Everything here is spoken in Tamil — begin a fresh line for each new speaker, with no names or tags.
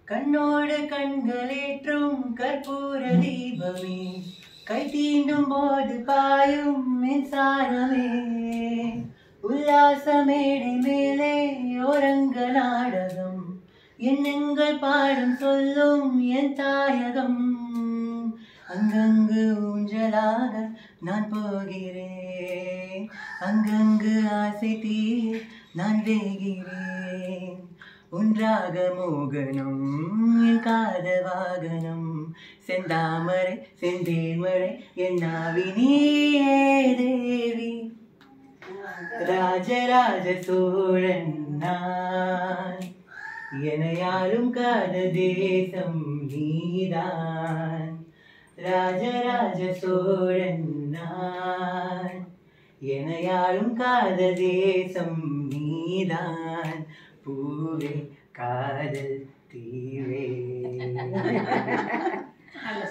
கண்ணோடு கண்களேற்றும் கற்பூர தீபமே கை தீண்டும் போது பாயும் மின்சாரமே உல்லாச மேடை மேலே ஓரங்க நாடகம் எண்ணங்கள் பாடும் சொல்லும் என் தாயகம் அங்கங்கு ஊஞ்சலாக நான் போகிறேன் அங்கங்கு ஆசை தீர் நான் வேகிறேன் ஒன்றாக மோகனம் என் காத வாகனம் செந்தாமரை செந்தேன்மழை என் நாவினியே தேவி ராஜராஜ சோழன் நான் என யாரும் காத தேசம் நீதான் ராஜராஜ சோழன் நான் என யாரும் காத தேசம் நீதான் பூவே காதல் தீவே